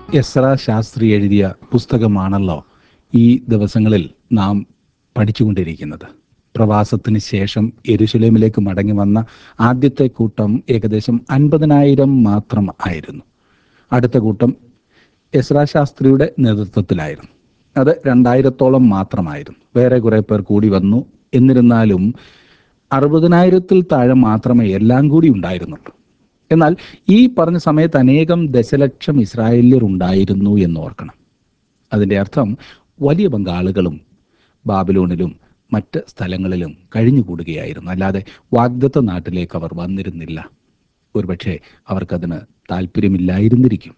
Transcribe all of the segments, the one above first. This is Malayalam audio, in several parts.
എസ്ര ശാസ്ത്രി എഴുതിയ പുസ്തകമാണല്ലോ ഈ ദിവസങ്ങളിൽ നാം പഠിച്ചുകൊണ്ടിരിക്കുന്നത് പ്രവാസത്തിന് ശേഷം എരുശലേമിലേക്ക് മടങ്ങി വന്ന ആദ്യത്തെ കൂട്ടം ഏകദേശം അൻപതിനായിരം മാത്രം ആയിരുന്നു അടുത്ത കൂട്ടം എസ്ര ശാസ്ത്രിയുടെ നേതൃത്വത്തിലായിരുന്നു അത് രണ്ടായിരത്തോളം മാത്രമായിരുന്നു വേറെ കുറെ പേർ കൂടി വന്നു എന്നിരുന്നാലും അറുപതിനായിരത്തിൽ താഴെ മാത്രമേ എല്ലാം കൂടി ഉണ്ടായിരുന്നുള്ളൂ എന്നാൽ ഈ പറഞ്ഞ സമയത്ത് അനേകം ദശലക്ഷം ഇസ്രായേല്യർ ഉണ്ടായിരുന്നു എന്ന് ഓർക്കണം അതിന്റെ അർത്ഥം വലിയ പങ്കാളുകളും ബാബിലോണിലും മറ്റ് സ്ഥലങ്ങളിലും കഴിഞ്ഞുകൂടുകയായിരുന്നു അല്ലാതെ വാഗ്ദത്ത നാട്ടിലേക്ക് അവർ വന്നിരുന്നില്ല ഒരുപക്ഷെ അവർക്കതിന് താല്പര്യമില്ലായിരുന്നിരിക്കും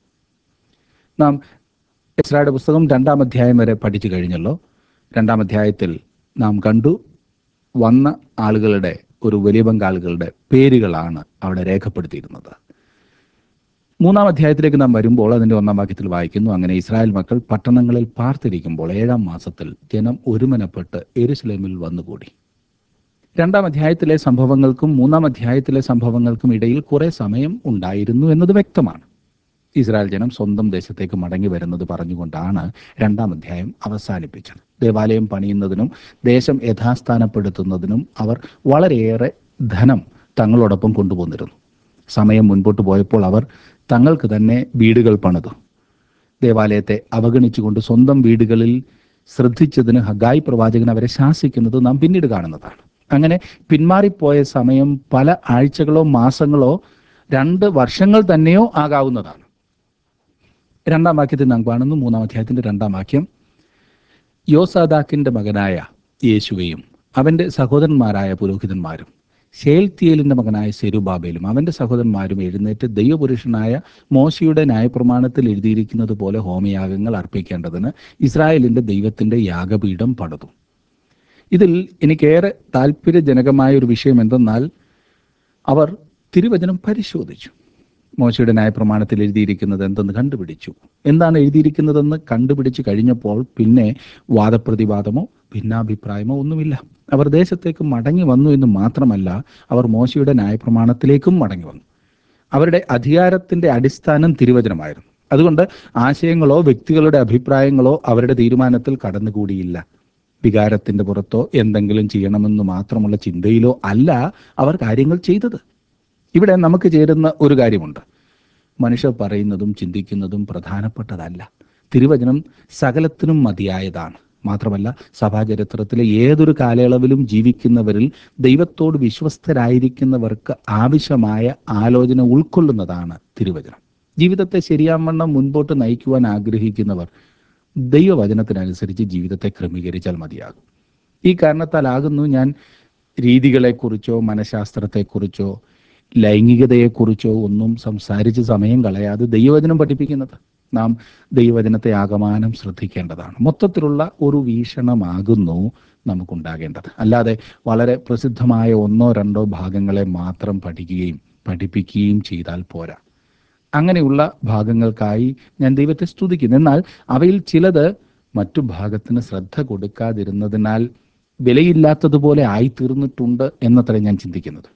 നാം ഇസ്രായേൽ പുസ്തകം രണ്ടാം അധ്യായം വരെ പഠിച്ചു കഴിഞ്ഞല്ലോ രണ്ടാം അധ്യായത്തിൽ നാം കണ്ടു വന്ന ആളുകളുടെ ഒരു വലിയ പങ്കാളുകളുടെ പേരുകളാണ് അവിടെ രേഖപ്പെടുത്തിയിരുന്നത് മൂന്നാം അധ്യായത്തിലേക്ക് നാം വരുമ്പോൾ അതിന്റെ ഒന്നാം വാക്യത്തിൽ വായിക്കുന്നു അങ്ങനെ ഇസ്രായേൽ മക്കൾ പട്ടണങ്ങളിൽ പാർത്തിരിക്കുമ്പോൾ ഏഴാം മാസത്തിൽ ജനം ഒരുമനപ്പെട്ട് എരുസലേമിൽ വന്നുകൂടി രണ്ടാം അധ്യായത്തിലെ സംഭവങ്ങൾക്കും മൂന്നാം അധ്യായത്തിലെ സംഭവങ്ങൾക്കും ഇടയിൽ കുറെ സമയം ഉണ്ടായിരുന്നു എന്നത് വ്യക്തമാണ് ഇസ്രായേൽ ജനം സ്വന്തം ദേശത്തേക്ക് മടങ്ങി വരുന്നത് പറഞ്ഞുകൊണ്ടാണ് രണ്ടാം അധ്യായം അവസാനിപ്പിച്ചത് ദേവാലയം പണിയുന്നതിനും ദേശം യഥാസ്ഥാനപ്പെടുത്തുന്നതിനും അവർ വളരെയേറെ ധനം തങ്ങളോടൊപ്പം കൊണ്ടുപോന്നിരുന്നു സമയം മുൻപോട്ട് പോയപ്പോൾ അവർ തങ്ങൾക്ക് തന്നെ വീടുകൾ പണിതു ദേവാലയത്തെ അവഗണിച്ചുകൊണ്ട് സ്വന്തം വീടുകളിൽ ശ്രദ്ധിച്ചതിന് ഹഗായി പ്രവാചകൻ അവരെ ശാസിക്കുന്നത് നാം പിന്നീട് കാണുന്നതാണ് അങ്ങനെ പിന്മാറിപ്പോയ സമയം പല ആഴ്ചകളോ മാസങ്ങളോ രണ്ട് വർഷങ്ങൾ തന്നെയോ ആകാവുന്നതാണ് രണ്ടാം വാക്യത്തിൽ നാം കാണുന്നു മൂന്നാം അധ്യായത്തിന്റെ രണ്ടാം വാക്യം യോസാദാക്കിന്റെ മകനായ യേശുവയും അവന്റെ സഹോദരന്മാരായ പുരോഹിതന്മാരും ഷേൽത്തിയേലിന്റെ മകനായ സെരുബാബേലും അവന്റെ സഹോദരന്മാരും എഴുന്നേറ്റ് ദൈവപുരുഷനായ മോശയുടെ ന്യായപ്രമാണത്തിൽ എഴുതിയിരിക്കുന്നത് പോലെ ഹോമയാഗങ്ങൾ അർപ്പിക്കേണ്ടതിന് ഇസ്രായേലിന്റെ ദൈവത്തിന്റെ യാഗപീഠം പണിതു ഇതിൽ എനിക്കേറെ താല്പര്യജനകമായ ഒരു വിഷയം എന്തെന്നാൽ അവർ തിരുവചനം പരിശോധിച്ചു മോശയുടെ ന്യായപ്രമാണത്തിൽ എഴുതിയിരിക്കുന്നത് എന്തെന്ന് കണ്ടുപിടിച്ചു എന്താണ് എഴുതിയിരിക്കുന്നതെന്ന് കണ്ടുപിടിച്ചു കഴിഞ്ഞപ്പോൾ പിന്നെ വാദപ്രതിവാദമോ ഭിന്നാഭിപ്രായമോ ഒന്നുമില്ല അവർ ദേശത്തേക്ക് മടങ്ങി വന്നു എന്ന് മാത്രമല്ല അവർ മോശയുടെ ന്യായപ്രമാണത്തിലേക്കും മടങ്ങി വന്നു അവരുടെ അധികാരത്തിന്റെ അടിസ്ഥാനം തിരുവചനമായിരുന്നു അതുകൊണ്ട് ആശയങ്ങളോ വ്യക്തികളുടെ അഭിപ്രായങ്ങളോ അവരുടെ തീരുമാനത്തിൽ കടന്നുകൂടിയില്ല വികാരത്തിന്റെ പുറത്തോ എന്തെങ്കിലും ചെയ്യണമെന്ന് മാത്രമുള്ള ചിന്തയിലോ അല്ല അവർ കാര്യങ്ങൾ ചെയ്തത് ഇവിടെ നമുക്ക് ചേരുന്ന ഒരു കാര്യമുണ്ട് മനുഷ്യർ പറയുന്നതും ചിന്തിക്കുന്നതും പ്രധാനപ്പെട്ടതല്ല തിരുവചനം സകലത്തിനും മതിയായതാണ് മാത്രമല്ല സഭാചരിത്രത്തിലെ ഏതൊരു കാലയളവിലും ജീവിക്കുന്നവരിൽ ദൈവത്തോട് വിശ്വസ്തരായിരിക്കുന്നവർക്ക് ആവശ്യമായ ആലോചന ഉൾക്കൊള്ളുന്നതാണ് തിരുവചനം ജീവിതത്തെ ശരിയാവണ്ണം മുൻപോട്ട് നയിക്കുവാൻ ആഗ്രഹിക്കുന്നവർ ദൈവവചനത്തിനനുസരിച്ച് ജീവിതത്തെ ക്രമീകരിച്ചാൽ മതിയാകും ഈ കാരണത്താലാകുന്നു ഞാൻ രീതികളെക്കുറിച്ചോ മനഃശാസ്ത്രത്തെക്കുറിച്ചോ ലൈംഗികതയെക്കുറിച്ചോ ഒന്നും സംസാരിച്ച് സമയം കളയാതെ ദൈവവചനം പഠിപ്പിക്കുന്നത് നാം ദൈവവചനത്തെ ആകമാനം ശ്രദ്ധിക്കേണ്ടതാണ് മൊത്തത്തിലുള്ള ഒരു വീക്ഷണമാകുന്നു നമുക്കുണ്ടാകേണ്ടത് അല്ലാതെ വളരെ പ്രസിദ്ധമായ ഒന്നോ രണ്ടോ ഭാഗങ്ങളെ മാത്രം പഠിക്കുകയും പഠിപ്പിക്കുകയും ചെയ്താൽ പോരാ അങ്ങനെയുള്ള ഭാഗങ്ങൾക്കായി ഞാൻ ദൈവത്തെ സ്തുതിക്കുന്നു എന്നാൽ അവയിൽ ചിലത് മറ്റു ഭാഗത്തിന് ശ്രദ്ധ കൊടുക്കാതിരുന്നതിനാൽ വിലയില്ലാത്തതുപോലെ ആയിത്തീർന്നിട്ടുണ്ട് എന്നത്ര ഞാൻ ചിന്തിക്കുന്നത്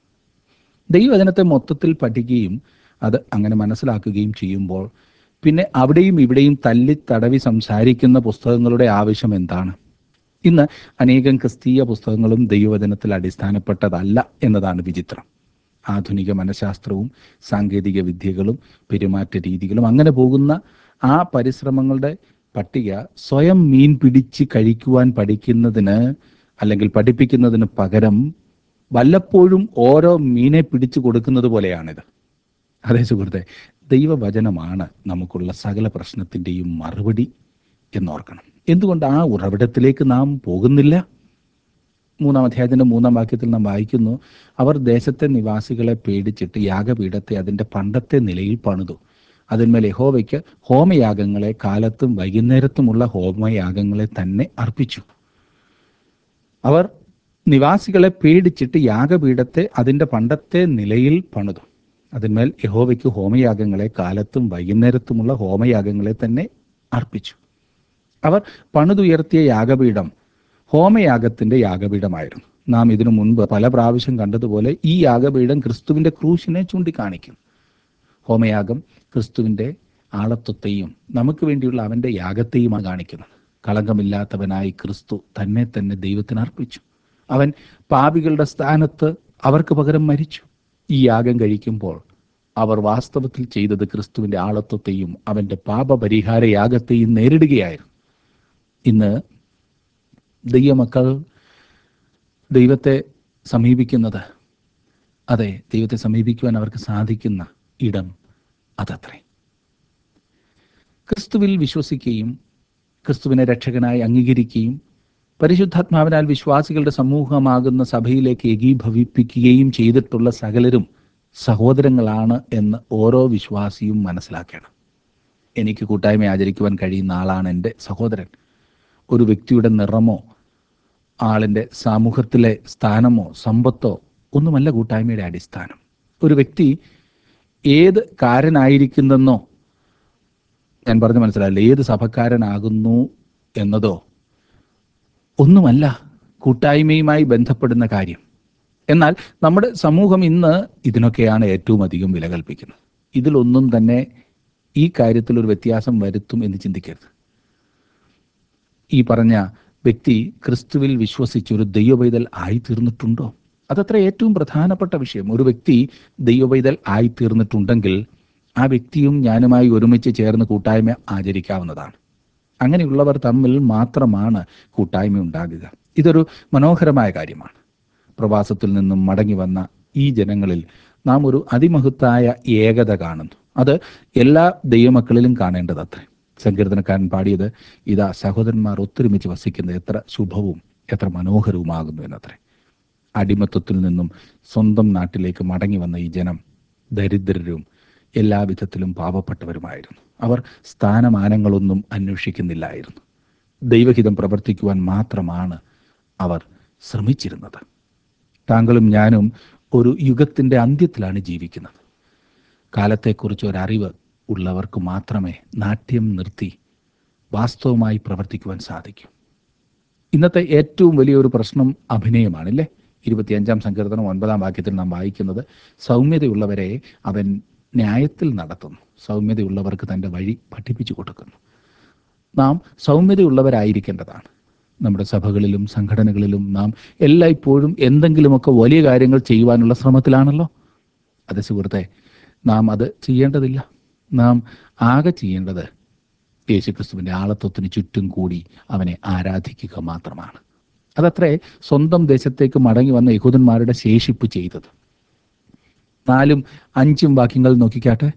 ദൈവവചനത്തെ മൊത്തത്തിൽ പഠിക്കുകയും അത് അങ്ങനെ മനസ്സിലാക്കുകയും ചെയ്യുമ്പോൾ പിന്നെ അവിടെയും ഇവിടെയും തല്ലി തടവി സംസാരിക്കുന്ന പുസ്തകങ്ങളുടെ ആവശ്യം എന്താണ് ഇന്ന് അനേകം ക്രിസ്തീയ പുസ്തകങ്ങളും ദൈവവചനത്തിൽ അടിസ്ഥാനപ്പെട്ടതല്ല എന്നതാണ് വിചിത്രം ആധുനിക മനഃശാസ്ത്രവും സാങ്കേതിക വിദ്യകളും പെരുമാറ്റ രീതികളും അങ്ങനെ പോകുന്ന ആ പരിശ്രമങ്ങളുടെ പട്ടിക സ്വയം മീൻ പിടിച്ച് കഴിക്കുവാൻ പഠിക്കുന്നതിന് അല്ലെങ്കിൽ പഠിപ്പിക്കുന്നതിന് പകരം വല്ലപ്പോഴും ഓരോ മീനെ പിടിച്ചു കൊടുക്കുന്നത് പോലെയാണിത് അതേ സുഹൃത്തെ ദൈവവചനമാണ് നമുക്കുള്ള സകല പ്രശ്നത്തിൻ്റെയും മറുപടി എന്നോർക്കണം എന്തുകൊണ്ട് ആ ഉറവിടത്തിലേക്ക് നാം പോകുന്നില്ല മൂന്നാം അധ്യായത്തിന്റെ മൂന്നാം വാക്യത്തിൽ നാം വായിക്കുന്നു അവർ ദേശത്തെ നിവാസികളെ പേടിച്ചിട്ട് യാഗപീഠത്തെ അതിന്റെ പണ്ടത്തെ നിലയിൽ പണിതു അതിന്മേൽ യഹോവയ്ക്ക് ഹോമയാഗങ്ങളെ കാലത്തും വൈകുന്നേരത്തുമുള്ള ഹോമയാഗങ്ങളെ തന്നെ അർപ്പിച്ചു അവർ നിവാസികളെ പേടിച്ചിട്ട് യാഗപീഠത്തെ അതിന്റെ പണ്ടത്തെ നിലയിൽ പണിതു അതിന്മേൽ യഹോവയ്ക്ക് ഹോമയാഗങ്ങളെ കാലത്തും വൈകുന്നേരത്തുമുള്ള ഹോമയാഗങ്ങളെ തന്നെ അർപ്പിച്ചു അവർ പണിതുയർത്തിയ യാഗപീഠം ഹോമയാഗത്തിന്റെ യാഗപീഠമായിരുന്നു നാം ഇതിനു മുൻപ് പല പ്രാവശ്യം കണ്ടതുപോലെ ഈ യാഗപീഠം ക്രിസ്തുവിന്റെ ക്രൂശിനെ ചൂണ്ടിക്കാണിക്കും ഹോമയാഗം ക്രിസ്തുവിന്റെ ആളത്വത്തെയും നമുക്ക് വേണ്ടിയുള്ള അവൻ്റെ യാഗത്തെയുമാണ് കാണിക്കുന്നത് കളങ്കമില്ലാത്തവനായി ക്രിസ്തു തന്നെ തന്നെ ദൈവത്തിന് അർപ്പിച്ചു അവൻ പാപികളുടെ സ്ഥാനത്ത് അവർക്ക് പകരം മരിച്ചു ഈ യാഗം കഴിക്കുമ്പോൾ അവർ വാസ്തവത്തിൽ ചെയ്തത് ക്രിസ്തുവിന്റെ ആളത്വത്തെയും അവന്റെ പാപപരിഹാര യാഗത്തെയും നേരിടുകയായിരുന്നു ഇന്ന് ദൈവമക്കൾ ദൈവത്തെ സമീപിക്കുന്നത് അതെ ദൈവത്തെ സമീപിക്കുവാൻ അവർക്ക് സാധിക്കുന്ന ഇടം അതത്രേ ക്രിസ്തുവിൽ വിശ്വസിക്കുകയും ക്രിസ്തുവിനെ രക്ഷകനായി അംഗീകരിക്കുകയും പരിശുദ്ധാത്മാവിനാൽ വിശ്വാസികളുടെ സമൂഹമാകുന്ന സഭയിലേക്ക് ഏകീഭവിപ്പിക്കുകയും ചെയ്തിട്ടുള്ള സകലരും സഹോദരങ്ങളാണ് എന്ന് ഓരോ വിശ്വാസിയും മനസ്സിലാക്കണം എനിക്ക് കൂട്ടായ്മ ആചരിക്കുവാൻ കഴിയുന്ന ആളാണ് എൻ്റെ സഹോദരൻ ഒരു വ്യക്തിയുടെ നിറമോ ആളിൻ്റെ സമൂഹത്തിലെ സ്ഥാനമോ സമ്പത്തോ ഒന്നുമല്ല കൂട്ടായ്മയുടെ അടിസ്ഥാനം ഒരു വ്യക്തി ഏത് കാരനായിരിക്കുന്നെന്നോ ഞാൻ പറഞ്ഞു മനസ്സിലായില്ല ഏത് സഭക്കാരനാകുന്നു എന്നതോ ഒന്നുമല്ല കൂട്ടായ്മയുമായി ബന്ധപ്പെടുന്ന കാര്യം എന്നാൽ നമ്മുടെ സമൂഹം ഇന്ന് ഇതിനൊക്കെയാണ് ഏറ്റവും അധികം വില കൽപ്പിക്കുന്നത് ഇതിലൊന്നും തന്നെ ഈ കാര്യത്തിൽ ഒരു വ്യത്യാസം വരുത്തും എന്ന് ചിന്തിക്കരുത് ഈ പറഞ്ഞ വ്യക്തി ക്രിസ്തുവിൽ വിശ്വസിച്ച് ഒരു ദൈവവൈതൽ ആയിത്തീർന്നിട്ടുണ്ടോ അതത്ര ഏറ്റവും പ്രധാനപ്പെട്ട വിഷയം ഒരു വ്യക്തി ദൈവവൈതൽ ആയിത്തീർന്നിട്ടുണ്ടെങ്കിൽ ആ വ്യക്തിയും ഞാനുമായി ഒരുമിച്ച് ചേർന്ന് കൂട്ടായ്മ ആചരിക്കാവുന്നതാണ് അങ്ങനെയുള്ളവർ തമ്മിൽ മാത്രമാണ് കൂട്ടായ്മ ഉണ്ടാകുക ഇതൊരു മനോഹരമായ കാര്യമാണ് പ്രവാസത്തിൽ നിന്നും മടങ്ങി വന്ന ഈ ജനങ്ങളിൽ നാം ഒരു അതിമഹത്തായ ഏകത കാണുന്നു അത് എല്ലാ ദൈവമക്കളിലും കാണേണ്ടതത്രേ സങ്കീർത്തനക്കാരൻ പാടിയത് ഇതാ സഹോദരന്മാർ ഒത്തൊരുമിച്ച് വസിക്കുന്നത് എത്ര ശുഭവും എത്ര മനോഹരവുമാകുന്നു എന്നത്രേ അടിമത്വത്തിൽ നിന്നും സ്വന്തം നാട്ടിലേക്ക് മടങ്ങി വന്ന ഈ ജനം ദരിദ്രരും എല്ലാവിധത്തിലും പാവപ്പെട്ടവരുമായിരുന്നു അവർ സ്ഥാനമാനങ്ങളൊന്നും അന്വേഷിക്കുന്നില്ലായിരുന്നു ദൈവഹിതം പ്രവർത്തിക്കുവാൻ മാത്രമാണ് അവർ ശ്രമിച്ചിരുന്നത് താങ്കളും ഞാനും ഒരു യുഗത്തിൻ്റെ അന്ത്യത്തിലാണ് ജീവിക്കുന്നത് കാലത്തെക്കുറിച്ച് ഒരറിവ് ഉള്ളവർക്ക് മാത്രമേ നാട്യം നിർത്തി വാസ്തവമായി പ്രവർത്തിക്കുവാൻ സാധിക്കൂ ഇന്നത്തെ ഏറ്റവും വലിയൊരു പ്രശ്നം അഭിനയമാണല്ലേ ഇരുപത്തിയഞ്ചാം സങ്കീർത്തനം ഒൻപതാം വാക്യത്തിൽ നാം വായിക്കുന്നത് സൗമ്യതയുള്ളവരെ അവൻ ന്യായത്തിൽ നടത്തുന്നു സൗമ്യതയുള്ളവർക്ക് തൻ്റെ വഴി പഠിപ്പിച്ചു കൊടുക്കുന്നു നാം സൗമ്യതയുള്ളവരായിരിക്കേണ്ടതാണ് നമ്മുടെ സഭകളിലും സംഘടനകളിലും നാം എല്ലായ്പ്പോഴും എന്തെങ്കിലുമൊക്കെ വലിയ കാര്യങ്ങൾ ചെയ്യുവാനുള്ള ശ്രമത്തിലാണല്ലോ അത് സുഹൃത്തെ നാം അത് ചെയ്യേണ്ടതില്ല നാം ആകെ ചെയ്യേണ്ടത് യേശുക്രിസ്തുവിൻ്റെ ആളത്വത്തിന് ചുറ്റും കൂടി അവനെ ആരാധിക്കുക മാത്രമാണ് അതത്രേ സ്വന്തം ദേശത്തേക്ക് മടങ്ങി വന്ന യഹൂദന്മാരുടെ ശേഷിപ്പ് ചെയ്തത് നാലും അഞ്ചും വാക്യങ്ങൾ നോക്കിക്കാട്ടെ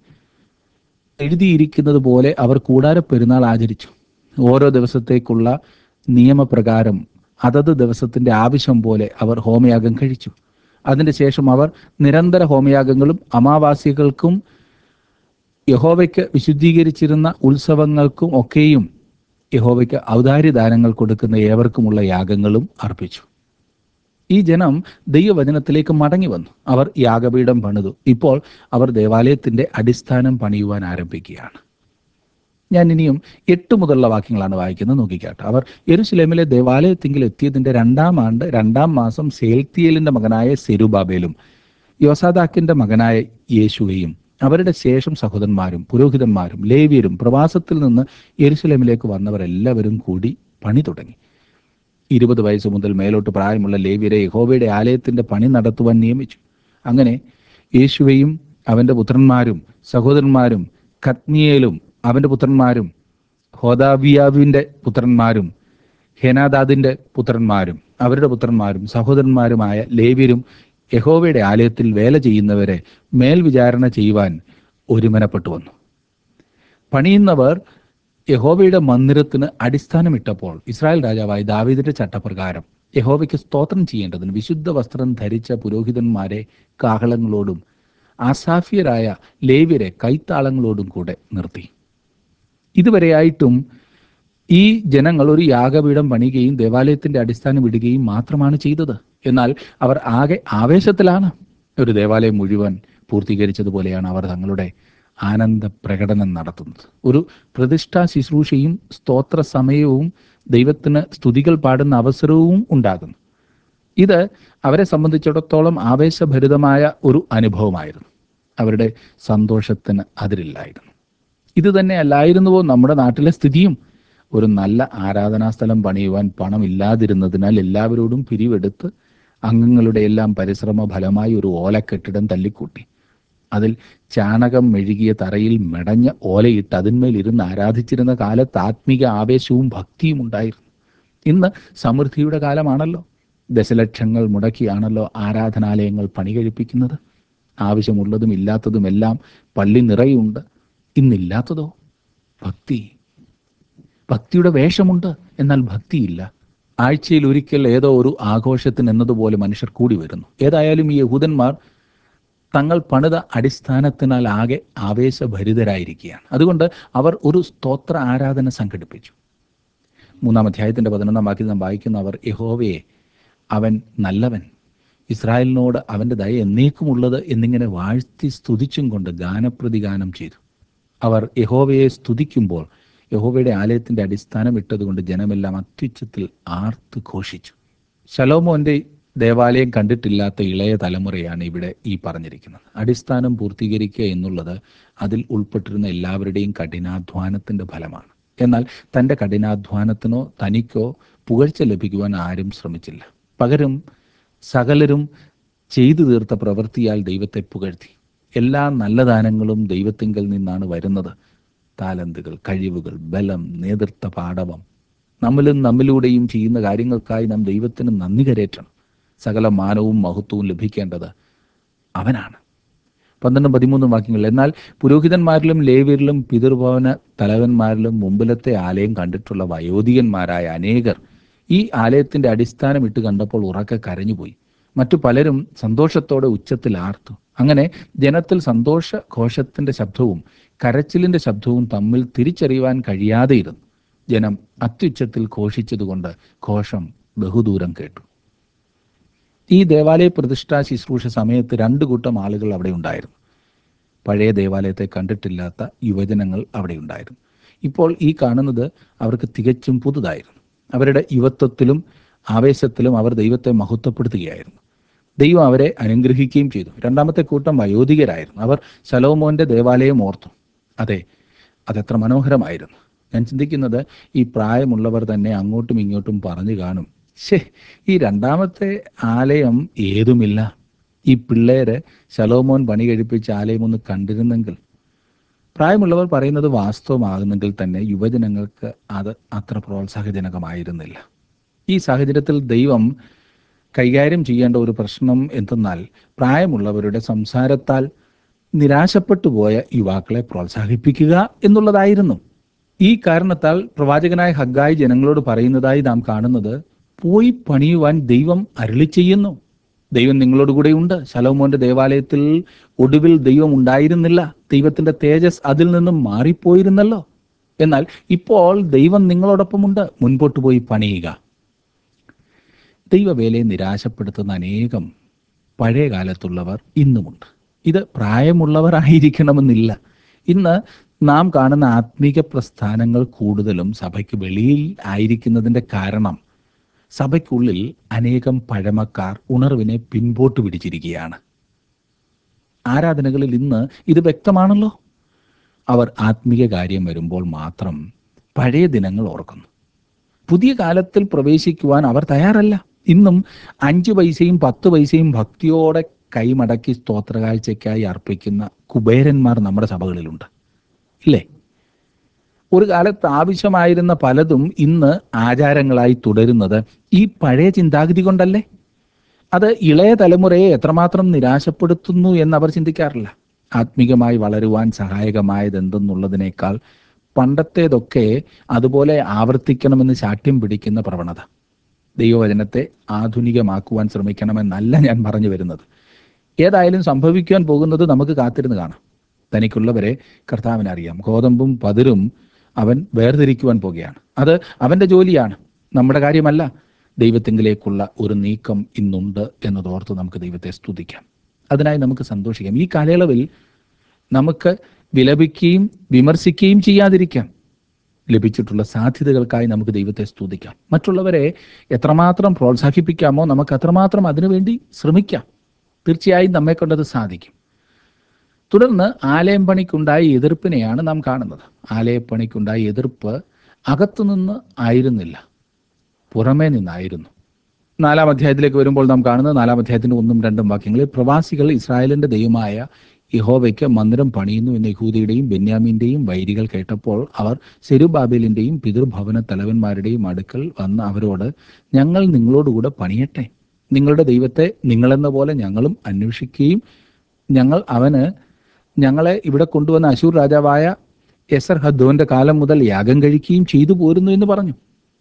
എഴുതിയിരിക്കുന്നത് പോലെ അവർ കൂടാര പെരുന്നാൾ ആചരിച്ചു ഓരോ ദിവസത്തേക്കുള്ള നിയമപ്രകാരം അതത് ദിവസത്തിന്റെ ആവശ്യം പോലെ അവർ ഹോമയാഗം കഴിച്ചു അതിന്റെ ശേഷം അവർ നിരന്തര ഹോമയാഗങ്ങളും അമാവാസികൾക്കും യഹോവയ്ക്ക് വിശുദ്ധീകരിച്ചിരുന്ന ഉത്സവങ്ങൾക്കും ഒക്കെയും യഹോവയ്ക്ക് ഔദാര്യദാനങ്ങൾ കൊടുക്കുന്ന ഏവർക്കുമുള്ള യാഗങ്ങളും അർപ്പിച്ചു ഈ ജനം ദൈവവചനത്തിലേക്ക് മടങ്ങി വന്നു അവർ യാഗപീഠം പണിതു ഇപ്പോൾ അവർ ദേവാലയത്തിന്റെ അടിസ്ഥാനം പണിയുവാൻ ആരംഭിക്കുകയാണ് ഞാൻ ഇനിയും എട്ട് മുതലുള്ള വാക്യങ്ങളാണ് വായിക്കുന്നത് നോക്കിക്കാട്ടെ അവർ യെരുശലേമിലെ ദേവാലയത്തിങ്കിൽ എത്തിയതിന്റെ രണ്ടാം ആണ്ട് രണ്ടാം മാസം സേൽത്തിയേലിന്റെ മകനായ സെരുബാബേലും യോസാദാക്കിന്റെ മകനായ യേശുവയും അവരുടെ ശേഷം സഹോദരന്മാരും പുരോഹിതന്മാരും ലേവ്യരും പ്രവാസത്തിൽ നിന്ന് യെരുശലേമിലേക്ക് വന്നവരെല്ലാവരും കൂടി പണി തുടങ്ങി ഇരുപത് വയസ്സ് മുതൽ മേലോട്ട് പ്രായമുള്ള ലേവ്യരെ യഹോവയുടെ ആലയത്തിന്റെ പണി നടത്തുവാൻ നിയമിച്ചു അങ്ങനെ യേശുവയും അവന്റെ പുത്രന്മാരും സഹോദരന്മാരും കത്നിയേലും അവന്റെ പുത്രന്മാരും ഹോദാവിയാവിന്റെ പുത്രന്മാരും ഹെനാദാദിന്റെ പുത്രന്മാരും അവരുടെ പുത്രന്മാരും സഹോദരന്മാരുമായ ലേവ്യരും യഹോവയുടെ ആലയത്തിൽ വേല ചെയ്യുന്നവരെ മേൽവിചാരണ ചെയ്യുവാൻ ഒരുമനപ്പെട്ടു വന്നു പണിയുന്നവർ യഹോവയുടെ മന്ദിരത്തിന് അടിസ്ഥാനമിട്ടപ്പോൾ ഇസ്രായേൽ രാജാവായ ദാവീദിന്റെ ചട്ടപ്രകാരം യഹോവയ്ക്ക് സ്തോത്രം ചെയ്യേണ്ടതിന് വിശുദ്ധ വസ്ത്രം ധരിച്ച പുരോഹിതന്മാരെ കാഹളങ്ങളോടും ആസാഫ്യരായ ലേവ്യരെ കൈത്താളങ്ങളോടും കൂടെ നിർത്തി ഇതുവരെയായിട്ടും ഈ ജനങ്ങൾ ഒരു യാഗപീഠം പണിയുകയും ദേവാലയത്തിന്റെ അടിസ്ഥാനം ഇടുകയും മാത്രമാണ് ചെയ്തത് എന്നാൽ അവർ ആകെ ആവേശത്തിലാണ് ഒരു ദേവാലയം മുഴുവൻ പൂർത്തീകരിച്ചതുപോലെയാണ് അവർ തങ്ങളുടെ ആനന്ദ പ്രകടനം നടത്തുന്നത് ഒരു പ്രതിഷ്ഠാ ശുശ്രൂഷയും സ്തോത്ര സമയവും ദൈവത്തിന് സ്തുതികൾ പാടുന്ന അവസരവും ഉണ്ടാകുന്നു ഇത് അവരെ സംബന്ധിച്ചിടത്തോളം ആവേശഭരിതമായ ഒരു അനുഭവമായിരുന്നു അവരുടെ സന്തോഷത്തിന് അതിരില്ലായിരുന്നു ഇത് തന്നെ അല്ലായിരുന്നുവോ നമ്മുടെ നാട്ടിലെ സ്ഥിതിയും ഒരു നല്ല ആരാധനാ സ്ഥലം പണിയുവാൻ പണമില്ലാതിരുന്നതിനാൽ എല്ലാവരോടും പിരിവെടുത്ത് അംഗങ്ങളുടെ എല്ലാം പരിശ്രമ ഫലമായി ഒരു ഓലക്കെട്ടിടം തല്ലിക്കൂട്ടി അതിൽ ചാണകം മെഴുകിയ തറയിൽ മെടഞ്ഞ ഓലയിട്ട് അതിന്മേൽ ഇരുന്ന് ആരാധിച്ചിരുന്ന കാലത്ത് ആത്മീക ആവേശവും ഭക്തിയും ഉണ്ടായിരുന്നു ഇന്ന് സമൃദ്ധിയുടെ കാലമാണല്ലോ ദശലക്ഷങ്ങൾ മുടക്കിയാണല്ലോ ആരാധനാലയങ്ങൾ പണി കഴിപ്പിക്കുന്നത് ആവശ്യമുള്ളതും ഇല്ലാത്തതും എല്ലാം പള്ളി നിറയുണ്ട് ഇന്നില്ലാത്തതോ ഭക്തി ഭക്തിയുടെ വേഷമുണ്ട് എന്നാൽ ഭക്തിയില്ല ആഴ്ചയിൽ ഒരിക്കൽ ഏതോ ഒരു ആഘോഷത്തിന് എന്നതുപോലെ മനുഷ്യർ കൂടി വരുന്നു ഏതായാലും ഈ യഹൂദന്മാർ തങ്ങൾ പണിത അടിസ്ഥാനത്തിനാൽ ആകെ ആവേശഭരിതരായിരിക്കുകയാണ് അതുകൊണ്ട് അവർ ഒരു സ്തോത്ര ആരാധന സംഘടിപ്പിച്ചു മൂന്നാം അധ്യായത്തിന്റെ പതിനൊന്നാം വാക്യത്തിൽ നാം വായിക്കുന്ന അവർ യഹോവയെ അവൻ നല്ലവൻ ഇസ്രായേലിനോട് അവന്റെ ദയ എന്നേക്കുമുള്ളത് എന്നിങ്ങനെ വാഴ്ത്തി സ്തുതിച്ചും കൊണ്ട് ഗാനപ്രതിഗാനം ചെയ്തു അവർ യഹോവയെ സ്തുതിക്കുമ്പോൾ യഹോവയുടെ ആലയത്തിന്റെ അടിസ്ഥാനം ഇട്ടതുകൊണ്ട് ജനമെല്ലാം അത്യുച്ചത്തിൽ ആർത്ത് ഘോഷിച്ചു ശലോമോന്റെ ദേവാലയം കണ്ടിട്ടില്ലാത്ത ഇളയ തലമുറയാണ് ഇവിടെ ഈ പറഞ്ഞിരിക്കുന്നത് അടിസ്ഥാനം പൂർത്തീകരിക്കുക എന്നുള്ളത് അതിൽ ഉൾപ്പെട്ടിരുന്ന എല്ലാവരുടെയും കഠിനാധ്വാനത്തിന്റെ ഫലമാണ് എന്നാൽ തന്റെ കഠിനാധ്വാനത്തിനോ തനിക്കോ പുകഴ്ച ലഭിക്കുവാൻ ആരും ശ്രമിച്ചില്ല പകരം സകലരും ചെയ്തു തീർത്ത പ്രവൃത്തിയാൽ ദൈവത്തെ പുകഴ്ത്തി എല്ലാ നല്ല ദാനങ്ങളും ദൈവത്തിങ്കൽ നിന്നാണ് വരുന്നത് താലന്തുകൾ കഴിവുകൾ ബലം നേതൃത്വ പാടവം നമ്മളും നമ്മിലൂടെയും ചെയ്യുന്ന കാര്യങ്ങൾക്കായി നാം ദൈവത്തിന് നന്ദി കരേറ്റണം സകല മാനവും മഹത്വവും ലഭിക്കേണ്ടത് അവനാണ് പന്ത്രണ്ടും പതിമൂന്നും വാക്യങ്ങൾ എന്നാൽ പുരോഹിതന്മാരിലും ലേവ്യരിലും പിതൃഭവന തലവന്മാരിലും മുമ്പിലത്തെ ആലയം കണ്ടിട്ടുള്ള വയോധികന്മാരായ അനേകർ ഈ ആലയത്തിന്റെ അടിസ്ഥാനം ഇട്ട് കണ്ടപ്പോൾ ഉറക്കെ കരഞ്ഞുപോയി മറ്റു പലരും സന്തോഷത്തോടെ ഉച്ചത്തിൽ ആർത്തു അങ്ങനെ ജനത്തിൽ സന്തോഷ ഘോഷത്തിന്റെ ശബ്ദവും കരച്ചിലിന്റെ ശബ്ദവും തമ്മിൽ തിരിച്ചറിയുവാൻ കഴിയാതെയിരുന്നു ജനം അത്യുച്ചത്തിൽ ഘോഷിച്ചതുകൊണ്ട് ഘോഷം ബഹുദൂരം കേട്ടു ഈ ദേവാലയ പ്രതിഷ്ഠാ ശുശ്രൂഷ സമയത്ത് രണ്ടു കൂട്ടം ആളുകൾ അവിടെ ഉണ്ടായിരുന്നു പഴയ ദേവാലയത്തെ കണ്ടിട്ടില്ലാത്ത യുവജനങ്ങൾ അവിടെ ഉണ്ടായിരുന്നു ഇപ്പോൾ ഈ കാണുന്നത് അവർക്ക് തികച്ചും പുതുതായിരുന്നു അവരുടെ യുവത്വത്തിലും ആവേശത്തിലും അവർ ദൈവത്തെ മഹത്വപ്പെടുത്തുകയായിരുന്നു ദൈവം അവരെ അനുഗ്രഹിക്കുകയും ചെയ്തു രണ്ടാമത്തെ കൂട്ടം വയോധികരായിരുന്നു അവർ ശലോമോന്റെ ദേവാലയം ഓർത്തു അതെ അതെത്ര മനോഹരമായിരുന്നു ഞാൻ ചിന്തിക്കുന്നത് ഈ പ്രായമുള്ളവർ തന്നെ അങ്ങോട്ടും ഇങ്ങോട്ടും പറഞ്ഞു കാണും ശേ ഈ രണ്ടാമത്തെ ആലയം ഏതുമില്ല ഈ പിള്ളേര് ശലോമോൻ പണി കഴിപ്പിച്ച ആലയം ഒന്ന് കണ്ടിരുന്നെങ്കിൽ പ്രായമുള്ളവർ പറയുന്നത് വാസ്തവമാകുന്നെങ്കിൽ തന്നെ യുവജനങ്ങൾക്ക് അത് അത്ര പ്രോത്സാഹജനകമായിരുന്നില്ല ഈ സാഹചര്യത്തിൽ ദൈവം കൈകാര്യം ചെയ്യേണ്ട ഒരു പ്രശ്നം എന്തെന്നാൽ പ്രായമുള്ളവരുടെ സംസാരത്താൽ നിരാശപ്പെട്ടു പോയ യുവാക്കളെ പ്രോത്സാഹിപ്പിക്കുക എന്നുള്ളതായിരുന്നു ഈ കാരണത്താൽ പ്രവാചകനായ ഹഗ്ഗായി ജനങ്ങളോട് പറയുന്നതായി നാം കാണുന്നത് പോയി പണിയുവാൻ ദൈവം അരുളി ചെയ്യുന്നു ദൈവം നിങ്ങളോട് കൂടെ ഉണ്ട് ശലോമോന്റെ ദേവാലയത്തിൽ ഒടുവിൽ ദൈവം ഉണ്ടായിരുന്നില്ല ദൈവത്തിന്റെ തേജസ് അതിൽ നിന്നും മാറിപ്പോയിരുന്നല്ലോ എന്നാൽ ഇപ്പോൾ ദൈവം നിങ്ങളോടൊപ്പമുണ്ട് മുൻപോട്ട് പോയി പണിയുക ദൈവവേലയെ നിരാശപ്പെടുത്തുന്ന അനേകം പഴയ കാലത്തുള്ളവർ ഇന്നുമുണ്ട് ഇത് പ്രായമുള്ളവർ ആയിരിക്കണമെന്നില്ല ഇന്ന് നാം കാണുന്ന ആത്മീക പ്രസ്ഥാനങ്ങൾ കൂടുതലും സഭയ്ക്ക് വെളിയിൽ ആയിരിക്കുന്നതിന്റെ കാരണം സഭയ്ക്കുള്ളിൽ അനേകം പഴമക്കാർ ഉണർവിനെ പിൻപോട്ട് പിടിച്ചിരിക്കുകയാണ് ആരാധനകളിൽ ഇന്ന് ഇത് വ്യക്തമാണല്ലോ അവർ ആത്മീയ കാര്യം വരുമ്പോൾ മാത്രം പഴയ ദിനങ്ങൾ ഓർക്കുന്നു പുതിയ കാലത്തിൽ പ്രവേശിക്കുവാൻ അവർ തയ്യാറല്ല ഇന്നും അഞ്ച് പൈസയും പത്ത് പൈസയും ഭക്തിയോടെ കൈമടക്കി സ്തോത്രകാഴ്ചയ്ക്കായി അർപ്പിക്കുന്ന കുബേരന്മാർ നമ്മുടെ സഭകളിലുണ്ട് ഇല്ലേ ഒരു കാലത്ത് ആവശ്യമായിരുന്ന പലതും ഇന്ന് ആചാരങ്ങളായി തുടരുന്നത് ഈ പഴയ ചിന്താഗതി കൊണ്ടല്ലേ അത് ഇളയ തലമുറയെ എത്രമാത്രം നിരാശപ്പെടുത്തുന്നു എന്ന് അവർ ചിന്തിക്കാറില്ല ആത്മീകമായി വളരുവാൻ സഹായകമായത് എന്തെന്നുള്ളതിനേക്കാൾ പണ്ടത്തേതൊക്കെ അതുപോലെ ആവർത്തിക്കണമെന്ന് ശാഠ്യം പിടിക്കുന്ന പ്രവണത ദൈവവചനത്തെ ആധുനികമാക്കുവാൻ ശ്രമിക്കണമെന്നല്ല ഞാൻ പറഞ്ഞു വരുന്നത് ഏതായാലും സംഭവിക്കുവാൻ പോകുന്നത് നമുക്ക് കാത്തിരുന്ന് കാണാം തനിക്കുള്ളവരെ കർത്താവിന് അറിയാം ഗോതമ്പും പതിരും അവൻ വേർതിരിക്കുവാൻ പോകുകയാണ് അത് അവന്റെ ജോലിയാണ് നമ്മുടെ കാര്യമല്ല ദൈവത്തിങ്കിലേക്കുള്ള ഒരു നീക്കം ഇന്നുണ്ട് എന്നതോർത്ത് നമുക്ക് ദൈവത്തെ സ്തുതിക്കാം അതിനായി നമുക്ക് സന്തോഷിക്കാം ഈ കാലയളവിൽ നമുക്ക് വിലപിക്കുകയും വിമർശിക്കുകയും ചെയ്യാതിരിക്കാം ലഭിച്ചിട്ടുള്ള സാധ്യതകൾക്കായി നമുക്ക് ദൈവത്തെ സ്തുതിക്കാം മറ്റുള്ളവരെ എത്രമാത്രം പ്രോത്സാഹിപ്പിക്കാമോ നമുക്ക് അത്രമാത്രം അതിനുവേണ്ടി ശ്രമിക്കാം തീർച്ചയായും നമ്മെ കൊണ്ടത് സാധിക്കും തുടർന്ന് ആലയം പണിക്കുണ്ടായ എതിർപ്പിനെയാണ് നാം കാണുന്നത് ആലയപ്പണിക്കുണ്ടായ എതിർപ്പ് അകത്തുനിന്ന് ആയിരുന്നില്ല പുറമേ നിന്നായിരുന്നു നാലാം അധ്യായത്തിലേക്ക് വരുമ്പോൾ നാം കാണുന്നത് നാലാം അധ്യായത്തിന്റെ ഒന്നും രണ്ടും വാക്യങ്ങളിൽ പ്രവാസികൾ ഇസ്രായേലിന്റെ ദൈവമായ യഹോവയ്ക്ക് മന്ദിരം പണിയുന്നു എന്ന യഹൂദിയുടെയും ബെന്യാമിന്റെയും വൈരികൾ കേട്ടപ്പോൾ അവർ സെരുബാബേലിന്റെയും പിതൃഭവന തലവന്മാരുടെയും അടുക്കൽ വന്ന് അവരോട് ഞങ്ങൾ നിങ്ങളോടുകൂടെ പണിയട്ടെ നിങ്ങളുടെ ദൈവത്തെ നിങ്ങളെന്ന പോലെ ഞങ്ങളും അന്വേഷിക്കുകയും ഞങ്ങൾ അവന് ഞങ്ങളെ ഇവിടെ കൊണ്ടുവന്ന അശൂർ രാജാവായ എസർ ഹദ്ദോന്റെ കാലം മുതൽ യാഗം കഴിക്കുകയും ചെയ്തു പോരുന്നു എന്ന് പറഞ്ഞു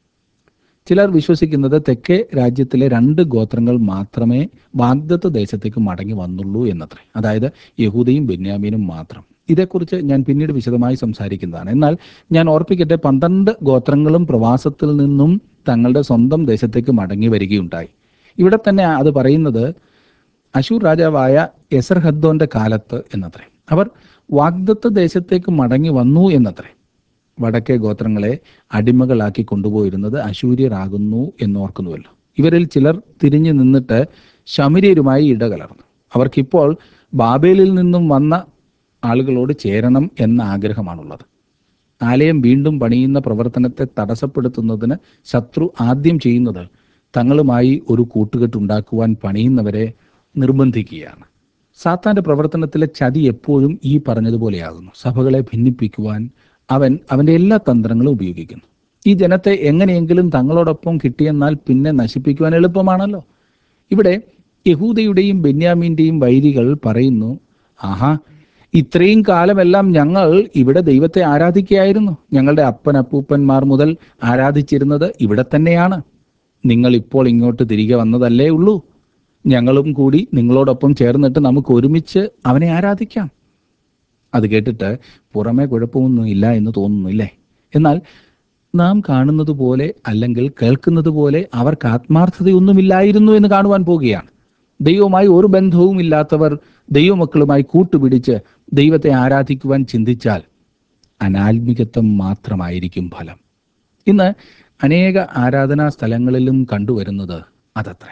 ചിലർ വിശ്വസിക്കുന്നത് തെക്കേ രാജ്യത്തിലെ രണ്ട് ഗോത്രങ്ങൾ മാത്രമേ വാഗ്ദത്ത ദേശത്തേക്ക് മടങ്ങി വന്നുള്ളൂ എന്നത്രേ അതായത് യഹൂദയും ബെന്യാമീനും മാത്രം ഇതേക്കുറിച്ച് ഞാൻ പിന്നീട് വിശദമായി സംസാരിക്കുന്നതാണ് എന്നാൽ ഞാൻ ഓർപ്പിക്കട്ടെ പന്ത്രണ്ട് ഗോത്രങ്ങളും പ്രവാസത്തിൽ നിന്നും തങ്ങളുടെ സ്വന്തം ദേശത്തേക്ക് മടങ്ങി വരികയുണ്ടായി ഇവിടെ തന്നെ അത് പറയുന്നത് അശൂർ രാജാവായ എസർഹദ്ദോന്റെ കാലത്ത് എന്നത്രേ അവർ വാഗ്ദത്ത ദേശത്തേക്ക് മടങ്ങി വന്നു എന്നത്രേ വടക്കേ ഗോത്രങ്ങളെ അടിമകളാക്കി കൊണ്ടുപോയിരുന്നത് അശൂര്യരാകുന്നു എന്നോർക്കുന്നുവല്ലോ ഇവരിൽ ചിലർ തിരിഞ്ഞു നിന്നിട്ട് ശമര്യരുമായി ഇടകലർന്നു അവർക്കിപ്പോൾ ബാബേലിൽ നിന്നും വന്ന ആളുകളോട് ചേരണം എന്ന ആഗ്രഹമാണുള്ളത് ആലയം വീണ്ടും പണിയുന്ന പ്രവർത്തനത്തെ തടസ്സപ്പെടുത്തുന്നതിന് ശത്രു ആദ്യം ചെയ്യുന്നത് തങ്ങളുമായി ഒരു കൂട്ടുകെട്ടുണ്ടാക്കുവാൻ പണിയുന്നവരെ നിർബന്ധിക്കുകയാണ് സാത്താന്റെ പ്രവർത്തനത്തിലെ ചതി എപ്പോഴും ഈ പറഞ്ഞതുപോലെയാകുന്നു സഭകളെ ഭിന്നിപ്പിക്കുവാൻ അവൻ അവന്റെ എല്ലാ തന്ത്രങ്ങളും ഉപയോഗിക്കുന്നു ഈ ജനത്തെ എങ്ങനെയെങ്കിലും തങ്ങളോടൊപ്പം കിട്ടിയെന്നാൽ പിന്നെ നശിപ്പിക്കുവാൻ എളുപ്പമാണല്ലോ ഇവിടെ യഹൂദയുടെയും ബെന്യാമീന്റെയും വൈരികൾ പറയുന്നു ആഹാ ഇത്രയും കാലമെല്ലാം ഞങ്ങൾ ഇവിടെ ദൈവത്തെ ആരാധിക്കുകയായിരുന്നു ഞങ്ങളുടെ അപ്പനപ്പൂപ്പന്മാർ മുതൽ ആരാധിച്ചിരുന്നത് ഇവിടെ തന്നെയാണ് നിങ്ങൾ ഇപ്പോൾ ഇങ്ങോട്ട് തിരികെ വന്നതല്ലേ ഉള്ളൂ ഞങ്ങളും കൂടി നിങ്ങളോടൊപ്പം ചേർന്നിട്ട് നമുക്ക് ഒരുമിച്ച് അവനെ ആരാധിക്കാം അത് കേട്ടിട്ട് പുറമേ കുഴപ്പമൊന്നും ഇല്ല എന്ന് തോന്നുന്നില്ലേ എന്നാൽ നാം കാണുന്നത് പോലെ അല്ലെങ്കിൽ കേൾക്കുന്നത് പോലെ അവർക്ക് ആത്മാർത്ഥതയൊന്നുമില്ലായിരുന്നു എന്ന് കാണുവാൻ പോവുകയാണ് ദൈവവുമായി ഒരു ബന്ധവും ഇല്ലാത്തവർ ദൈവമക്കളുമായി കൂട്ടുപിടിച്ച് ദൈവത്തെ ആരാധിക്കുവാൻ ചിന്തിച്ചാൽ അനാത്മികത്വം മാത്രമായിരിക്കും ഫലം ഇന്ന് അനേക ആരാധനാ സ്ഥലങ്ങളിലും കണ്ടുവരുന്നത് അതത്രേ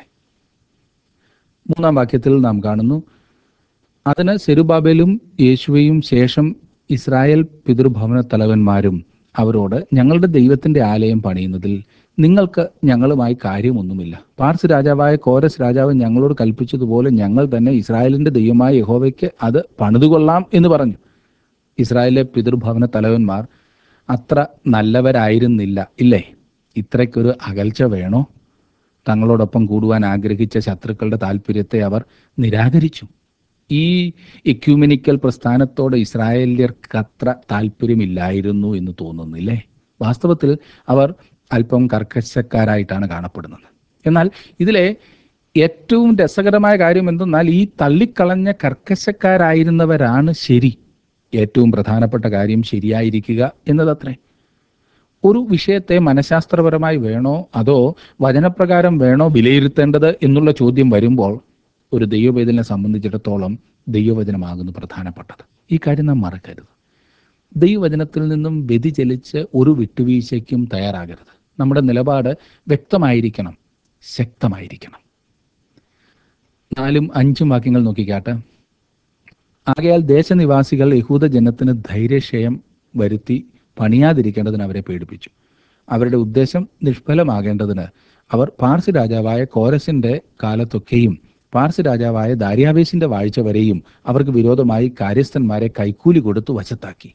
മൂന്നാം വാക്യത്തിൽ നാം കാണുന്നു അതിന് സെരുബാബേലും യേശുവയും ശേഷം ഇസ്രായേൽ പിതൃഭവന തലവന്മാരും അവരോട് ഞങ്ങളുടെ ദൈവത്തിന്റെ ആലയം പണിയുന്നതിൽ നിങ്ങൾക്ക് ഞങ്ങളുമായി കാര്യമൊന്നുമില്ല പാർസ് രാജാവായ കോരസ് രാജാവ് ഞങ്ങളോട് കൽപ്പിച്ചതുപോലെ ഞങ്ങൾ തന്നെ ഇസ്രായേലിന്റെ ദൈവമായ യഹോവയ്ക്ക് അത് പണിതുകൊള്ളാം എന്ന് പറഞ്ഞു ഇസ്രായേലിലെ പിതൃഭവന തലവന്മാർ അത്ര നല്ലവരായിരുന്നില്ല ഇല്ലേ ഇത്രയ്ക്കൊരു അകൽച്ച വേണോ തങ്ങളോടൊപ്പം കൂടുവാൻ ആഗ്രഹിച്ച ശത്രുക്കളുടെ താല്പര്യത്തെ അവർ നിരാകരിച്ചു ഈ എക്യൂമിനിക്കൽ പ്രസ്ഥാനത്തോട് ഇസ്രായേലിയർക്ക് അത്ര താല്പര്യമില്ലായിരുന്നു എന്ന് തോന്നുന്നില്ലേ വാസ്തവത്തിൽ അവർ അല്പം കർക്കശക്കാരായിട്ടാണ് കാണപ്പെടുന്നത് എന്നാൽ ഇതിലെ ഏറ്റവും രസകരമായ കാര്യം എന്തെന്നാൽ ഈ തള്ളിക്കളഞ്ഞ കർക്കശക്കാരായിരുന്നവരാണ് ശരി ഏറ്റവും പ്രധാനപ്പെട്ട കാര്യം ശരിയായിരിക്കുക എന്നതത്രേ ഒരു വിഷയത്തെ മനഃശാസ്ത്രപരമായി വേണോ അതോ വചനപ്രകാരം വേണോ വിലയിരുത്തേണ്ടത് എന്നുള്ള ചോദ്യം വരുമ്പോൾ ഒരു ദൈവവേദനെ സംബന്ധിച്ചിടത്തോളം ദൈവവചനമാകുന്നു പ്രധാനപ്പെട്ടത് ഈ കാര്യം നാം മറക്കരുത് ദൈവവചനത്തിൽ നിന്നും വ്യതിചലിച്ച് ഒരു വിട്ടുവീഴ്ചയ്ക്കും തയ്യാറാകരുത് നമ്മുടെ നിലപാട് വ്യക്തമായിരിക്കണം ശക്തമായിരിക്കണം നാലും അഞ്ചും വാക്യങ്ങൾ നോക്കിക്കാട്ടെ ആകയാൽ ദേശനിവാസികൾ യഹൂദ ജനത്തിന് ധൈര്യക്ഷയം വരുത്തി പണിയാതിരിക്കേണ്ടതിന് അവരെ പേടിപ്പിച്ചു അവരുടെ ഉദ്ദേശം നിഷ്ഫലമാകേണ്ടതിന് അവർ പാർസി രാജാവായ കോരസിന്റെ കാലത്തൊക്കെയും പാർസി രാജാവായ ദാര്യാവേശിന്റെ വാഴ്ച വരെയും അവർക്ക് വിരോധമായി കാര്യസ്ഥന്മാരെ കൈക്കൂലി കൊടുത്തു വശത്താക്കി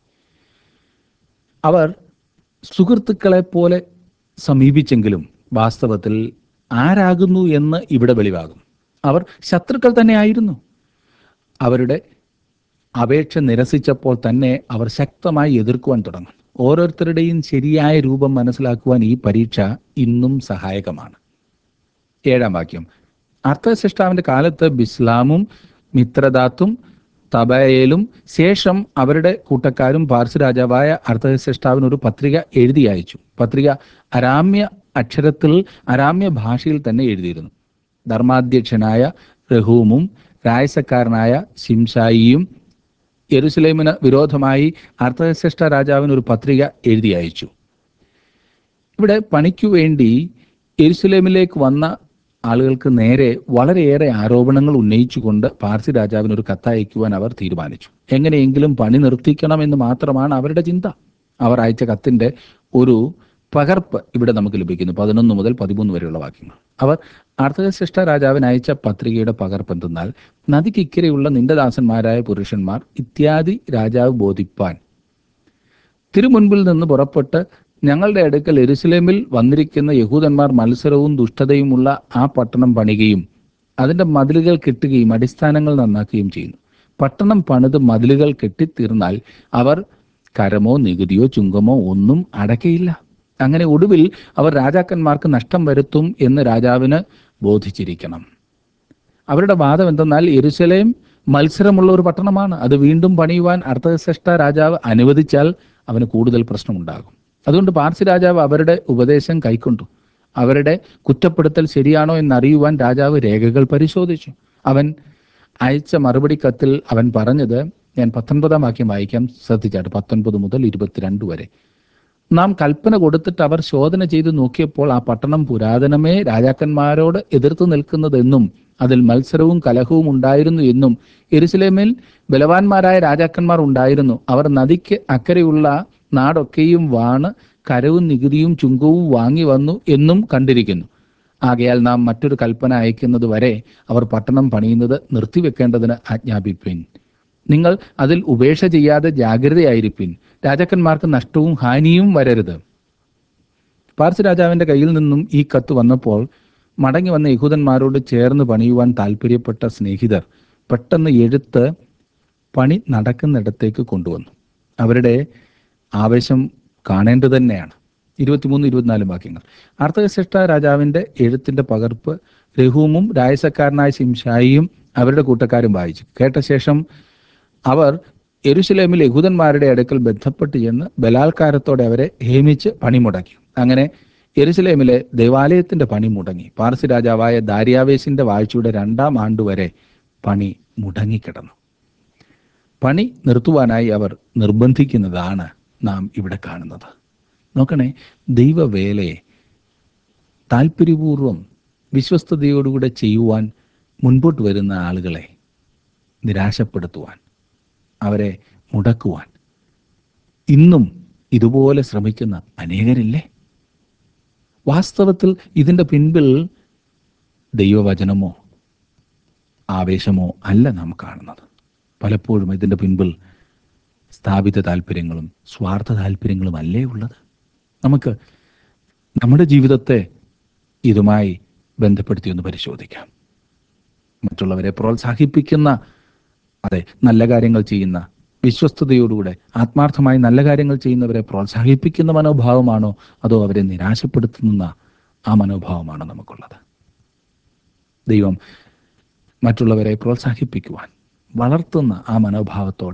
അവർ സുഹൃത്തുക്കളെ പോലെ സമീപിച്ചെങ്കിലും വാസ്തവത്തിൽ ആരാകുന്നു എന്ന് ഇവിടെ വെളിവാകും അവർ ശത്രുക്കൾ തന്നെയായിരുന്നു അവരുടെ അപേക്ഷ നിരസിച്ചപ്പോൾ തന്നെ അവർ ശക്തമായി എതിർക്കുവാൻ തുടങ്ങും ഓരോരുത്തരുടെയും ശരിയായ രൂപം മനസ്സിലാക്കുവാൻ ഈ പരീക്ഷ ഇന്നും സഹായകമാണ് ഏഴാം വാക്യം അർത്ഥശിഷ്ടാവിന്റെ കാലത്ത് ബിസ്ലാമും മിത്രദാത്തും തബയേലും ശേഷം അവരുടെ കൂട്ടക്കാരും പാർസ് രാജാവായ അർത്ഥശിഷ്ടാവിന് ഒരു പത്രിക എഴുതി അയച്ചു പത്രിക അരാമ്യ അക്ഷരത്തിൽ അരാമ്യ ഭാഷയിൽ തന്നെ എഴുതിയിരുന്നു ധർമാധ്യക്ഷനായ റഹൂമും രായസക്കാരനായ ശിംഷായിയും യെരുസലേമിന് വിരോധമായി അർത്ഥശ്രേഷ്ഠ രാജാവിന് ഒരു പത്രിക എഴുതി അയച്ചു ഇവിടെ പണിക്കു വേണ്ടി യെരുസലേമിലേക്ക് വന്ന ആളുകൾക്ക് നേരെ വളരെയേറെ ആരോപണങ്ങൾ ഉന്നയിച്ചുകൊണ്ട് പാർസി രാജാവിന് ഒരു കത്തയക്കുവാൻ അവർ തീരുമാനിച്ചു എങ്ങനെയെങ്കിലും പണി നിർത്തിക്കണമെന്ന് മാത്രമാണ് അവരുടെ ചിന്ത അവർ അയച്ച കത്തിന്റെ ഒരു പകർപ്പ് ഇവിടെ നമുക്ക് ലഭിക്കുന്നു പതിനൊന്ന് മുതൽ പതിമൂന്ന് വരെയുള്ള വാക്യങ്ങൾ അവർ അർത്ഥശിഷ്ട രാജാവിന് അയച്ച പത്രികയുടെ പകർപ്പ് എന്തെന്നാൽ നദിക്ക് ഇക്കരെയുള്ള നിന്റെ ദാസന്മാരായ പുരുഷന്മാർ ഇത്യാദി രാജാവ് ബോധിപ്പാൻ തിരുമുൻപിൽ നിന്ന് പുറപ്പെട്ട് ഞങ്ങളുടെ അടുക്കൽ എരുസലേമിൽ വന്നിരിക്കുന്ന യഹൂദന്മാർ മത്സരവും ദുഷ്ടതയുമുള്ള ആ പട്ടണം പണികയും അതിന്റെ മതിലുകൾ കെട്ടുകയും അടിസ്ഥാനങ്ങൾ നന്നാക്കുകയും ചെയ്യുന്നു പട്ടണം പണിത് മതിലുകൾ കെട്ടിത്തീർന്നാൽ അവർ കരമോ നികുതിയോ ചുങ്കമോ ഒന്നും അടക്കയില്ല അങ്ങനെ ഒടുവിൽ അവർ രാജാക്കന്മാർക്ക് നഷ്ടം വരുത്തും എന്ന് രാജാവിന് ബോധിച്ചിരിക്കണം അവരുടെ വാദം എന്തെന്നാൽ യെരുസലേം മത്സരമുള്ള ഒരു പട്ടണമാണ് അത് വീണ്ടും പണിയുവാൻ അർത്ഥശ്രേഷ്ഠ രാജാവ് അനുവദിച്ചാൽ അവന് കൂടുതൽ പ്രശ്നമുണ്ടാകും അതുകൊണ്ട് പാർസി രാജാവ് അവരുടെ ഉപദേശം കൈക്കൊണ്ടു അവരുടെ കുറ്റപ്പെടുത്തൽ ശരിയാണോ എന്നറിയുവാൻ രാജാവ് രേഖകൾ പരിശോധിച്ചു അവൻ അയച്ച മറുപടി കത്തിൽ അവൻ പറഞ്ഞത് ഞാൻ പത്തൊൻപതാം വാക്യം വായിക്കാം ശ്രദ്ധിച്ചാട്ട് പത്തൊൻപത് മുതൽ ഇരുപത്തിരണ്ട് വരെ നാം കൽപ്പന കൊടുത്തിട്ട് അവർ ശോധന ചെയ്തു നോക്കിയപ്പോൾ ആ പട്ടണം പുരാതനമേ രാജാക്കന്മാരോട് എതിർത്ത് നിൽക്കുന്നതെന്നും അതിൽ മത്സരവും കലഹവും ഉണ്ടായിരുന്നു എന്നും എരുസലേമിൽ ബലവാന്മാരായ രാജാക്കന്മാർ ഉണ്ടായിരുന്നു അവർ നദിക്ക് അക്കരെയുള്ള നാടൊക്കെയും വാണ് കരവും നികുതിയും ചുങ്കവും വാങ്ങി വന്നു എന്നും കണ്ടിരിക്കുന്നു ആകയാൽ നാം മറ്റൊരു കൽപ്പന അയക്കുന്നത് വരെ അവർ പട്ടണം പണിയുന്നത് നിർത്തിവെക്കേണ്ടതിന് ആജ്ഞാപിപ്പിൻ നിങ്ങൾ അതിൽ ഉപേക്ഷ ചെയ്യാതെ ജാഗ്രതയായിരിപ്പിൻ രാജാക്കന്മാർക്ക് നഷ്ടവും ഹാനിയും വരരുത് പാർസ് രാജാവിന്റെ കയ്യിൽ നിന്നും ഈ കത്ത് വന്നപ്പോൾ മടങ്ങി വന്ന യഹൂദന്മാരോട് ചേർന്ന് പണിയുവാൻ താല്പര്യപ്പെട്ട സ്നേഹിതർ പെട്ടെന്ന് എഴുത്ത് പണി നടക്കുന്നിടത്തേക്ക് കൊണ്ടുവന്നു അവരുടെ ആവേശം കാണേണ്ടത് തന്നെയാണ് ഇരുപത്തിമൂന്ന് ഇരുപത്തിനാലും വാക്യങ്ങൾ അർത്ഥശ്രേഷ്ഠ രാജാവിന്റെ എഴുത്തിന്റെ പകർപ്പ് രഹൂമും രായസക്കാരനായ ശിംഷായിയും അവരുടെ കൂട്ടക്കാരും വായിച്ചു കേട്ട ശേഷം അവർ എരുശലേമിൽ യഹൂദന്മാരുടെ അടുക്കൽ ബന്ധപ്പെട്ട് ചെന്ന് ബലാത്കാരത്തോടെ അവരെ ഹേമിച്ച് പണിമുടക്കി അങ്ങനെ എരുസലേമിലെ ദേവാലയത്തിന്റെ പണി മുടങ്ങി പാർസി രാജാവായ ദാരിയാവേശിന്റെ വാഴ്ചയുടെ രണ്ടാം ആണ്ടുവരെ പണി മുടങ്ങിക്കിടന്നു പണി നിർത്തുവാനായി അവർ നിർബന്ധിക്കുന്നതാണ് നാം ഇവിടെ കാണുന്നത് നോക്കണേ ദൈവവേലയെ താല്പര്യപൂർവം വിശ്വസ്തയോടുകൂടെ ചെയ്യുവാൻ മുൻപോട്ട് വരുന്ന ആളുകളെ നിരാശപ്പെടുത്തുവാൻ അവരെ മുടക്കുവാൻ ഇന്നും ഇതുപോലെ ശ്രമിക്കുന്ന അനേകരില്ലേ വാസ്തവത്തിൽ ഇതിൻ്റെ പിൻപിൽ ദൈവവചനമോ ആവേശമോ അല്ല നാം കാണുന്നത് പലപ്പോഴും ഇതിൻ്റെ പിൻപിൽ സ്ഥാപിത താല്പര്യങ്ങളും സ്വാർത്ഥ താല്പര്യങ്ങളും അല്ലേ ഉള്ളത് നമുക്ക് നമ്മുടെ ജീവിതത്തെ ഇതുമായി ബന്ധപ്പെടുത്തി ഒന്ന് പരിശോധിക്കാം മറ്റുള്ളവരെ പ്രോത്സാഹിപ്പിക്കുന്ന അതെ നല്ല കാര്യങ്ങൾ ചെയ്യുന്ന വിശ്വസ്തയോടുകൂടെ ആത്മാർത്ഥമായി നല്ല കാര്യങ്ങൾ ചെയ്യുന്നവരെ പ്രോത്സാഹിപ്പിക്കുന്ന മനോഭാവമാണോ അതോ അവരെ നിരാശപ്പെടുത്തുന്ന ആ മനോഭാവമാണോ നമുക്കുള്ളത് ദൈവം മറ്റുള്ളവരെ പ്രോത്സാഹിപ്പിക്കുവാൻ വളർത്തുന്ന ആ മനോഭാവത്തോടെ